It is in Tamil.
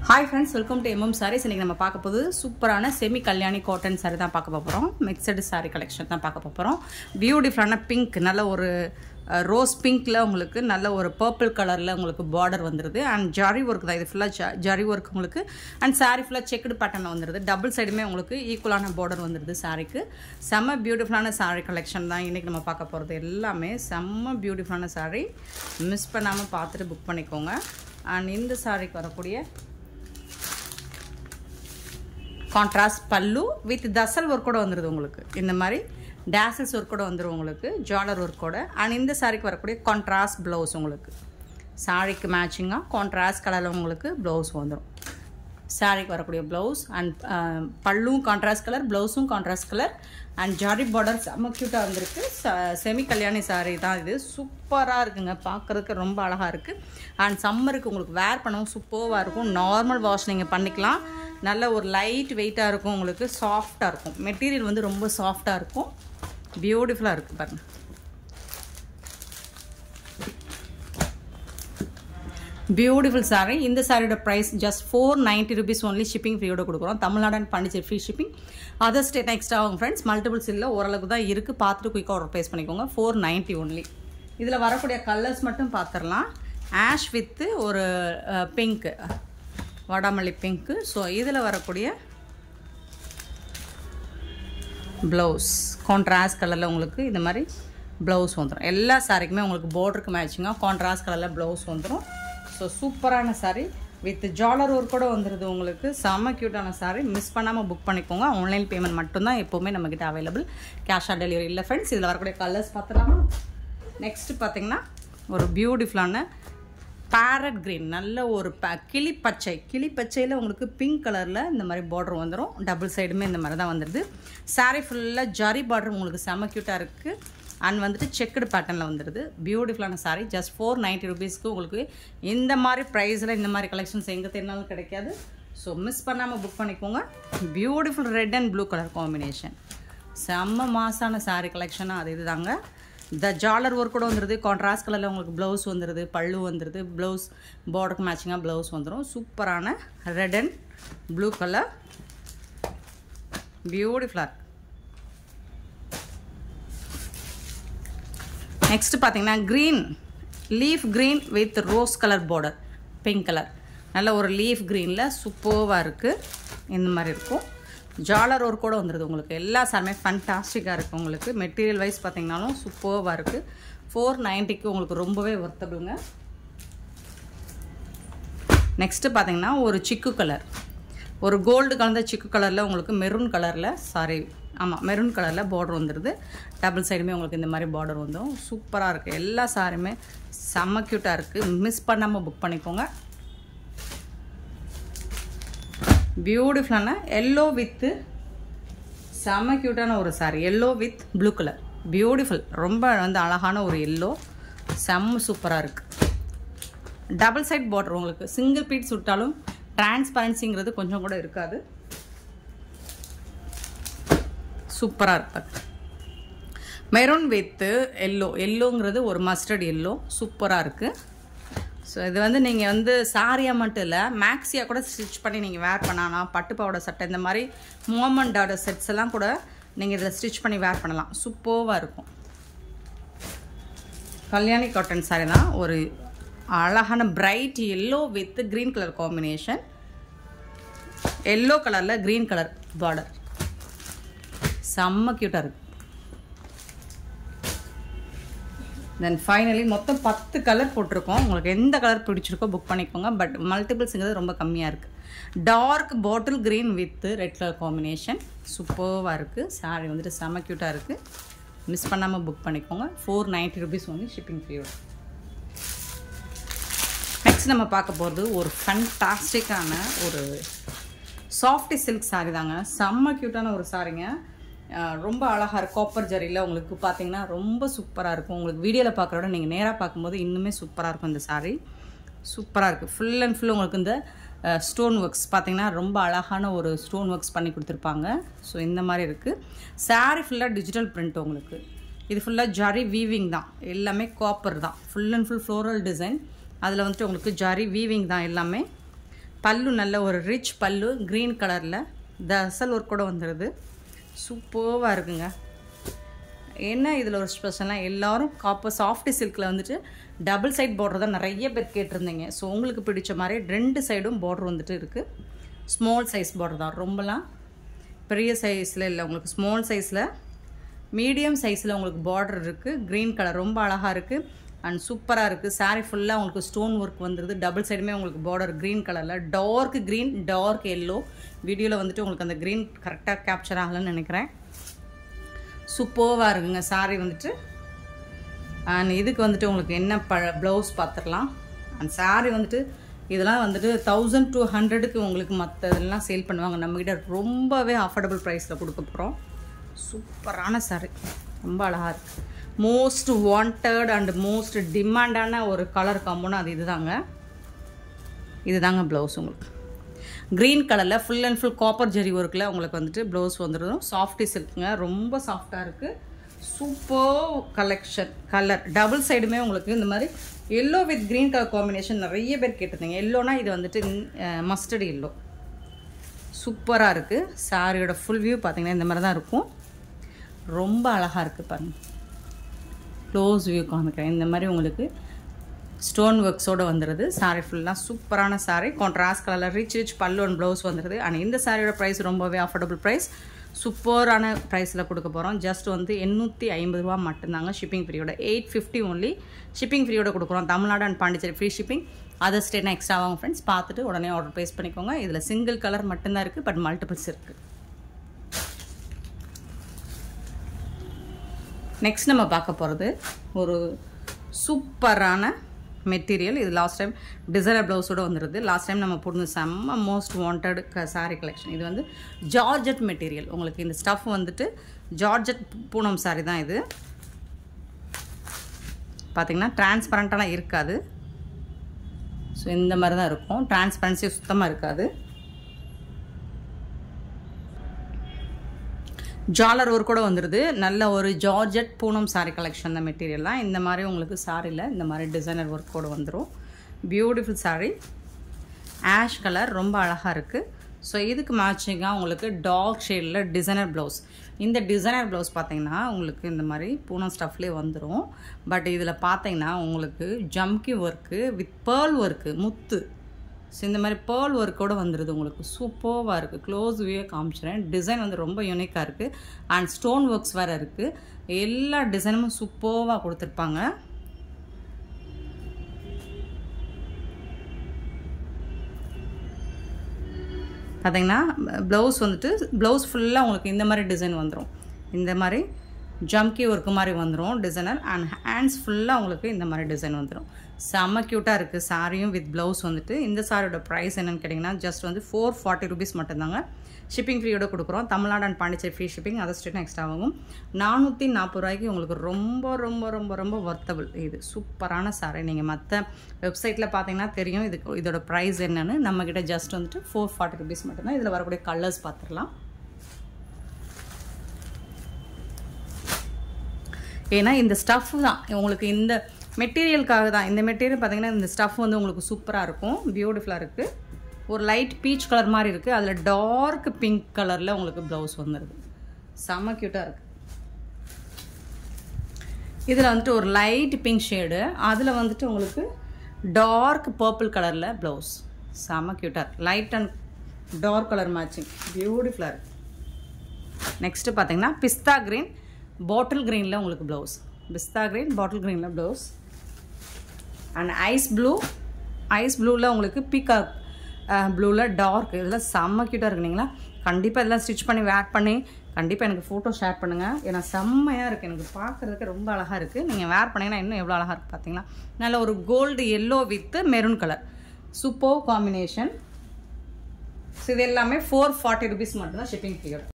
hi friends welcome to MM saris இன்றைக்கி நம்ம பார்க்க போது சூப்பரான செமி கல்யாணி காட்டன் சாரி தான் பார்க்க போகிறோம் மிக்சடு சாரி கலெக்ஷன் தான் பார்க்க போகிறோம் பியூட்டிஃபுல்லான பிங்க் நல்ல ஒரு ரோஸ் பிங்க்கில் உங்களுக்கு நல்ல ஒரு பர்பிள் கலரில் உங்களுக்கு பார்டர் வந்துடுது அண்ட் ஜரி ஒர்க் தான் இது ஃபுல்லாக ஜரி ஒர்க் உங்களுக்கு அண்ட் சாரி ஃபுல்லாக செக்குடு பேட்டர்னில் வந்துடுது டபுள் சைடுமே உங்களுக்கு ஈக்குவலான பார்டர் வந்துடுது சாரிக்கு செம்ம பியூட்டிஃபுல்லான சாரி கலெக்ஷன் தான் இன்றைக்கி நம்ம பார்க்க போகிறது எல்லாமே செம்ம பியூட்டிஃபுல்லான சாரி மிஸ் பண்ணாமல் பார்த்துட்டு புக் பண்ணிக்கோங்க அண்ட் இந்த சாரிக்கு வரக்கூடிய கான்ட்ராஸ்ட் பல்லு வித் தசல் ஒர்க்கோட வந்துடுது உங்களுக்கு இந்த மாதிரி டேசல்ஸ் ஒர்க்கோட வந்துடும் உங்களுக்கு ஜாலர் ஒர்க்கோட அண்ட் இந்த சாரிக்கு வரக்கூடிய கான்ட்ராஸ்ட் ப்ளவுஸ் உங்களுக்கு சாரிக்கு மேட்சிங்காக கான்ட்ராஸ்ட் கலரில் உங்களுக்கு ப்ளவுஸ் வந்துடும் சாரிக்கு வரக்கூடிய ப்ளவுஸ் அண்ட் பல்லும் கான்ட்ராஸ்ட் கலர் ப்ளவுஸும் contrast colour and zari border செம்ம க்யூட்டாக வந்திருக்கு செமி கல்யாணி சாரி தான் இது சூப்பராக இருக்குங்க பார்க்குறதுக்கு ரொம்ப அழகாக இருக்குது அண்ட் சம்மருக்கு உங்களுக்கு வேர் பண்ணவும் சூப்பராக இருக்கும் நார்மல் வாஷ் நீங்கள் பண்ணிக்கலாம் நல்ல ஒரு லைட் வெயிட்டாக இருக்கும் உங்களுக்கு சாஃப்டாக இருக்கும் மெட்டீரியல் வந்து ரொம்ப சாஃப்டாக இருக்கும் பியூட்டிஃபுல்லாக இருக்குது பாருங்கள் பியூட்டிஃபுல் சாரீ இந்த சாரியோட price just four ninety rupees only shipping ஃப்ரீயோட கொடுக்குறோம் Tamil Nadu and Pondicherry free shipping other state extra ஆகும் ஃப்ரெண்ட்ஸ் மல்டிபிள்ஸ் இல்லை ஓரளவுக்கு தான் இருக்குது பார்த்துட்டு குயிக்காக ஆர்டர் ப்ளேஸ் பண்ணிக்கோங்க ஃபோர் நைன்ட்டி ஒன்லி இதில் வரக்கூடிய கலர்ஸ் மட்டும் பார்த்துடலாம் ஆஷ் வித்து ஒரு பிங்க்கு வடாமல்லி பிங்க்கு ஸோ இதில் வரக்கூடிய ப்ளவுஸ் கான்ட்ராஸ்ட் கலரில் உங்களுக்கு இந்த மாதிரி ப்ளவுஸ் வந்துடும் எல்லா சாரிக்குமே உங்களுக்கு பார்டருக்கு மேட்சிங்காக கான்ட்ராஸ்ட் கலரில் ப்ளவுஸ் வந்துடும் ஸோ சூப்பரான சாரீ வித் ஜாலர் ஒர்க் கூட வந்துடுது உங்களுக்கு செம்ம க்யூட்டான சாரீ மிஸ் பண்ணாமல் புக் பண்ணிக்கோங்க ஆன்லைன் பேமெண்ட் மட்டும்தான் எப்போவுமே நம்மக்கிட்ட அவைலபிள் கேஷ் ஆன் டெலிவரி இல்லை ஃப்ரெண்ட்ஸ் இதில் வரக்கூடிய கலர்ஸ் பார்த்துலாமா நெக்ஸ்ட்டு பார்த்தீங்கன்னா ஒரு பியூட்டிஃபுல்லான பேரட் க்ரீன் நல்ல ஒரு ப கிளி பச்சை கிளி பச்சையில் உங்களுக்கு பிங்க் கலரில் இந்த மாதிரி பார்டர் வந்துடும் டபுள் சைடுமே இந்த மாதிரி தான் வந்துடுது சாரீ ஃபுல்லாக ஜரி பார்டர் உங்களுக்கு செம்ம க்யூட்டாக இருக்குது அண்ட் வந்துட்டு செக்குடு பேட்டர்னில் வந்துடுது பியூட்டிஃபுல்லான சாரீ ஜஸ்ட் ஃபோர் நைன்ட்டி ருபீஸ்க்கு உங்களுக்கு இந்த மாதிரி ப்ரைஸில் இந்த மாதிரி கலெக்ஷன்ஸ் எங்கே தேடினாலும் கிடைக்காது ஸோ மிஸ் பண்ணாமல் புக் பண்ணிக்கோங்க beautiful red and blue colour combination செம்ம மாசான சாரீ கலெக்ஷனாக அது இதுதாங்க த ஜாலர் ஒர்க் கூட வந்துடுது கான்ட்ராஸ்ட் கலரில் உங்களுக்கு ப்ளவுஸ் வந்துடுது பல்லு வந்துடுது ப்ளவுஸ் பார்டருக்கு மேட்சிங்காக ப்ளவுஸ் வந்துடும் சூப்பரான ரெட் அண்ட் ப்ளூ கலர் பியூட்டிஃபுல்லாக இருக்குது நெக்ஸ்ட் பார்த்தீங்கன்னா green leaf green with rose colour border pink colour நல்ல ஒரு லீஃப் க்ரீனில் சூப்பர்வாக இருக்குது இந்த மாதிரி இருக்கும் ஜாலர் ஒர்க் கூட வந்துடுது உங்களுக்கு எல்லா சாருமே ஃபண்டாஸ்டிக்காக இருக்குது உங்களுக்கு மெட்டீரியல் வைஸ் பார்த்தீங்கனாலும் சூப்பர்வாக இருக்குது ஃபோர் நைன்ட்டிக்கு உங்களுக்கு ரொம்பவே ஒர்த்தபிளுங்க நெக்ஸ்ட்டு பார்த்தீங்கன்னா ஒரு சிக்கு கலர் ஒரு கோல்டு கலந்த சிக்கு கலரில் உங்களுக்கு மெரூன் கலரில் சாரி ஆமாம் மெரூன் கலரில் பார்டர் வந்துடுது டபுள் சைடுமே உங்களுக்கு இந்த மாதிரி பார்டர் வந்துடும் சூப்பராக இருக்குது எல்லா சாரியுமே செம்ம க்யூட்டாக இருக்குது மிஸ் பண்ணாமல் புக் பண்ணிக்கோங்க பியூட்டிஃபுல்லான எல்லோ வித்து செம்ம க்யூட்டான ஒரு sari yellow with blue colour beautiful ரொம்ப வந்து அழகான ஒரு எல்லோ செம்ம சூப்பராக இருக்குது டபுள் சைட் பார்டர் உங்களுக்கு சிங்கிள் பீட் சுட்டாலும் டிரான்ஸ்பரன்சிங்கிறது கொஞ்சம் கூட இருக்காது சூப்பராக இருப்பார் மெரூன் வித்து எல்லோ எல்லோங்கிறது ஒரு மஸ்டர்ட் எல்லோ சூப்பராக இருக்குது ஸோ இது வந்து நீங்கள் வந்து சாரியாக மட்டும் இல்லை மேக்ஸியாக கூட ஸ்டிச் பண்ணி நீங்கள் வேர் பண்ணலாம் பட்டு பாவோட சட்டை இந்த மாதிரி மோமண்டோட செட்ஸ் எல்லாம் கூட நீங்கள் இதில் ஸ்டிச் பண்ணி வேர் பண்ணலாம் சூப்பர்வாக இருக்கும் கல்யாணி காட்டன் சாரி தான் ஒரு அழகான bright yellow with green colour combination yellow கலரில் க்ரீன் கலர் பார்டர் செம்ம க்யூட்டாக இருக்குது தென் ஃபைனலி மொத்தம் பத்து கலர் போட்டிருக்கோம் உங்களுக்கு எந்த கலர் பிடிச்சிருக்கோ புக் பண்ணிக்கோங்க பட் மல்டிபிள்ஸுங்கிறது ரொம்ப கம்மியாக இருக்குது dark bottle green with red colour combination சூப்பர்வாக இருக்குது சாரி வந்துட்டு செம்ம க்யூட்டாக இருக்குது மிஸ் பண்ணாமல் புக் பண்ணிக்கோங்க ஃபோர் நைன்ட்டி ருபீஸ் வந்து ஷிப்பிங் ஃப்ரீயோட நெக்ஸ்ட் நம்ம பார்க்க போகிறது ஒரு ஃபண்டாஸ்டிக்கான ஒரு சாஃப்டி சில்க் சாரி தாங்க செம்ம க்யூட்டான ஒரு சாரிங்க ரொம்ப அழகாக இருக்கும் காப்பர் ஜரியில் உங்களுக்கு பார்த்தீங்கன்னா ரொம்ப சூப்பராக இருக்கும் உங்களுக்கு வீடியோவில் பார்க்குறோட நீங்கள் நேராக பார்க்கும்போது இன்னுமே சூப்பராக இருக்கும் இந்த சாரீ சூப்பராக இருக்குது ஃபுல் அண்ட் ஃபுல் உங்களுக்கு இந்த ஸ்டோன் ஒர்க்ஸ் பார்த்தீங்கன்னா ரொம்ப அழகான ஒரு ஸ்டோன் ஒர்க்ஸ் பண்ணி கொடுத்துருப்பாங்க ஸோ இந்த மாதிரி இருக்குது சாரீ ஃபுல்லாக டிஜிட்டல் பிரிண்ட் உங்களுக்கு இது ஃபுல்லாக ஜரி வீவிங் தான் எல்லாமே காப்பர் தான் full and full floral design அதில் வந்துட்டு உங்களுக்கு ஜரி வீவிங் தான் எல்லாமே பல்லு நல்ல ஒரு ரிச் பல்லு க்ரீன் கலரில் தசல் ஒர்க் கூட வந்துடுது சூப்பர்வாக இருக்குங்க என்ன இதில் ஒரு ஸ்பெஷலாக எல்லாரும் காப்பர் சாஃப்ட் சில்கில் வந்துட்டு டபுள் சைட் பார்டர் தான் நிறைய பேர் கேட்டிருந்தீங்க ஸோ உங்களுக்கு பிடிச்ச மாதிரி ரெண்டு சைடும் பார்டர் வந்துட்டு இருக்குது ஸ்மால் சைஸ் பார்டர் தான் ரொம்பலாம் பெரிய சைஸில் இல்லை உங்களுக்கு ஸ்மால் சைஸில் மீடியம் சைஸில் உங்களுக்கு பார்டர் இருக்குது க்ரீன் கலர் ரொம்ப அழகாக இருக்குது அண்ட் சூப்பராக இருக்குது சாரீ ஃபுல்லாக உங்களுக்கு ஸ்டோன் ஒர்க் வந்துடுது டபுள் சைடுமே உங்களுக்கு பார்டர் க்ரீன் கலரில் டார்க் க்ரீன் டார்க் எல்லோ வீடியோவில் வந்துட்டு உங்களுக்கு அந்த க்ரீன் கரெக்டாக கேப்சர் ஆகலைன்னு நினைக்கிறேன் சூப்பர்வாக இருக்குங்க சாரீ வந்துட்டு அண்ட் இதுக்கு வந்துட்டு உங்களுக்கு என்ன ப ப்ளவுஸ் பார்த்துடலாம் அண்ட் சாரீ வந்துட்டு இதெல்லாம் வந்துட்டு தௌசண்ட் டூ ஹண்ட்ரடுக்கு உங்களுக்கு மற்ற இதெல்லாம் சேல் பண்ணுவாங்க நம்மக்கிட்ட ரொம்பவே அஃபோர்டபுள் ப்ரைஸில் கொடுக்க போகிறோம் சூப்பரான சாரீ ரொம்ப அழகாக இருக்குது மோஸ்ட் வாண்டட் அண்ட் மோஸ்ட் டிமாண்டான ஒரு கலர் காம்போனா அது இதுதாங்க இதுதாங்க ப்ளவுஸ் உங்களுக்கு க்ரீன் கலரில் full and full copper zari ஒர்க்கில் உங்களுக்கு வந்துட்டு ப்ளவுஸ் வந்துடும் சாஃப்டி சில்க்குங்க ரொம்ப சாஃப்டாக இருக்குது சூப்பர் கலெக்ஷன் கலர் டபுள் சைடுமே உங்களுக்கு இந்த மாதிரி yellow with green colour combination நிறைய பேர் கேட்டிருந்தீங்க எல்லோனா இது வந்துட்டு மஸ்டர்ட் எல்லோ சூப்பராக இருக்குது சாரியோட ஃபுல் வியூ பார்த்தீங்கன்னா இந்த மாதிரி தான் இருக்கும் ரொம்ப அழகாக இருக்குது பாருங்கள் க்ளோஸ் வியூ காமிக்கிறேன் இந்த மாதிரி உங்களுக்கு ஸ்டோன் ஒர்க்ஸோடு வந்துடுது சாரீ ஃபுல்லாக சூப்பரான சாரீ கான்ட்ராஸ்ட் கலரில் ரிச் ரிச் பல்லு அண்ட் ப்ளவுஸ் வந்துடுது ஆனால் இந்த சாரியோட ப்ரைஸ் ரொம்பவே அஃபோர்டபுள் ப்ரைஸ் சூப்பரான ப்ரைஸில் கொடுக்க போகிறோம் ஜஸ்ட் வந்து எண்ணூற்றி ஐம்பது ரூபா மட்டும்தாங்க ஷிப்பிங் ஃப்ரீயோட எயிட் ஃபிஃப்டி ஒன்லி ஷிப்பிங் ஃப்ரீயோட கொடுக்குறோம் Tamil Nadu and Pondicherry free shipping other ஸ்டேட்னா எக்ஸ்ட்ரா ஆகும் ஃப்ரெண்ட்ஸ் பார்த்துட்டு உடனே ஆர்டர் ப்ளேஸ் பண்ணிக்கோங்க இதில் சிங்கிள் கலர் மட்டும்தான் இருக்குது பட் மல்டிபிள்ஸ் இருக்குது நெக்ஸ்ட் நம்ம பார்க்க போகிறது ஒரு சூப்பரான மெட்டீரியல் இது லாஸ்ட் டைம் டிசைனர் ப்ளவுஸோடு வந்துடுது லாஸ்ட் டைம் நம்ம போட்டு செம்ம மோஸ்ட் வாண்டட் க சாரீ கலெக்ஷன் இது வந்து ஜார்ஜெட் மெட்டீரியல் உங்களுக்கு இந்த ஸ்டஃப் வந்துட்டு ஜார்ஜெட் பூனம் சாரீ தான் இது பார்த்திங்கன்னா டிரான்ஸ்பரண்ட்டாலாம் இருக்காது ஸோ இந்த மாதிரி தான் இருக்கும் டிரான்ஸ்பரன்சி சுத்தமாக இருக்காது ஜாலர் ஒர்க் கூட வந்துடுது நல்ல ஒரு ஜார்ஜெட் பூனம் சாரீ கலெக்ஷன் தான் மெட்டீரியல் தான் இந்த மாதிரி உங்களுக்கு சாரியில் இந்த மாதிரி டிசைனர் ஒர்க் கூட வந்துடும் பியூட்டிஃபுல் சாரீ ஆஷ் கலர் ரொம்ப அழகாக இருக்குது ஸோ இதுக்கு மேட்சிங்காக உங்களுக்கு டார்க் ஷேடில் டிசைனர் ப்ளவுஸ் இந்த டிசைனர் ப்ளவுஸ் பார்த்தீங்கன்னா உங்களுக்கு இந்த மாதிரி பூனம் ஸ்டஃப்லேயே வந்துடும் பட் இதில் பார்த்தீங்கன்னா உங்களுக்கு jamki work with pearl work முத்து ஸோ இந்த மாதிரி பேர்ல் ஒர்க்கோடு வந்துடுது உங்களுக்கு சூப்பர்வாக இருக்குது க்ளோஸ் வியூவே காமிச்சிறேன் டிசைன் வந்து ரொம்ப யூனிக்காக இருக்குது அண்ட் ஸ்டோன் ஒர்க்ஸ் வேறு இருக்குது எல்லா டிசைனும் சூப்பர்வாக கொடுத்துருப்பாங்க பார்த்தீங்கன்னா ப்ளவுஸ் வந்துட்டு ப்ளவுஸ் ஃபுல்லாக உங்களுக்கு இந்த மாதிரி டிசைன் வந்துடும் இந்த மாதிரி ஜம்கி ஒர்க்கு மாதிரி வந்துடும் டிசைனர் அண்ட் ஹேண்ட்ஸ் ஃபுல்லாக உங்களுக்கு இந்த மாதிரி டிசைன் வந்துடும் செம்ம க்யூட்டாக இருக்குது சாரியும் வித் ப்ளவுஸ் வந்துட்டு இந்த சாரியோட ப்ரைஸ் என்னென்னு கேட்டிங்கன்னா ஜஸ்ட் வந்து ஃபோர் ஃபார்ட்டி ருபீஸ் மட்டும்தாங்க ஷிப்பிங் ஃப்ரீயோட கொடுக்குறோம் Tamil Nadu and Pondicherry free shipping அதை ஸ்டேட்டும் எக்ஸ்ட்ரா ஆகும் நானூற்றி நாற்பது ரூபாய்க்கு உங்களுக்கு ரொம்ப ரொம்ப ரொம்ப ரொம்ப ஒர்த்தபிள் இது சூப்பரான சாரி நீங்கள் மற்ற வெப்சைட்டில் பார்த்தீங்கன்னா தெரியும் இதுக்கு இதோட ப்ரைஸ் என்னென்னு நம்மக்கிட்ட ஜஸ்ட் வந்துட்டு ஃபோர் ஃபார்ட்டி ருபீஸ் மட்டும்தான் இதில் வரக்கூடிய கலர்ஸ் பார்த்துடலாம் ஏன்னா இந்த ஸ்டஃப் தான் உங்களுக்கு இந்த மெட்டீரியலுக்காக தான் இந்த மெட்டீரியல் பார்த்தீங்கன்னா இந்த ஸ்டஃப் வந்து உங்களுக்கு சூப்பராக இருக்கும் பியூட்டிஃபுல்லாக இருக்குது ஒரு லைட் பீச் கலர் மாதிரி இருக்குது அதில் டார்க் பிங்க் கலரில் உங்களுக்கு ப்ளவுஸ் வந்துடுது செம்ம க்யூட்டாக இருக்குது இதில் வந்துட்டு ஒரு லைட் பிங்க் ஷேடு அதில் வந்துட்டு உங்களுக்கு டார்க் பர்பிள் கலரில் ப்ளவுஸ் செம்ம க்யூட்டாக light and dark colour matching பியூட்டிஃபுல்லாக இருக்குது நெக்ஸ்ட்டு பார்த்தீங்கன்னா பிஸ்தா க்ரீன் பாட்டில் க்ரீனில் உங்களுக்கு ப்ளவுஸ் பிஸ்தா க்ரீன் பாட்டில் க்ரீனில் blouse and ice blue ice ப்ளூவில் உங்களுக்கு பீகாக் ப்ளூவில் டார்க் இதெல்லாம் செம்ம க்யூட்டாக இருக்குங்களா கண்டிப்பாக இதெல்லாம் ஸ்டிச் பண்ணி வேர் பண்ணி கண்டிப்பாக எனக்கு ஃபோட்டோ ஷேர் பண்ணுங்கள் ஏன்னா செம்மையாக இருக்குது எனக்கு பார்க்குறதுக்கு ரொம்ப அழகாக இருக்குது நீங்கள் வேர் பண்ணிங்கன்னா இன்னும் எவ்வளோ அழகாக இருக்குது பார்த்தீங்களா நல்ல ஒரு gold yellow with maroon colour super combination so இது எல்லாமே ஃபோர் ஃபார்ட்டி ருபீஸ் மட்டும்தான் ஷிப்பிங் ஃப்ரீயோட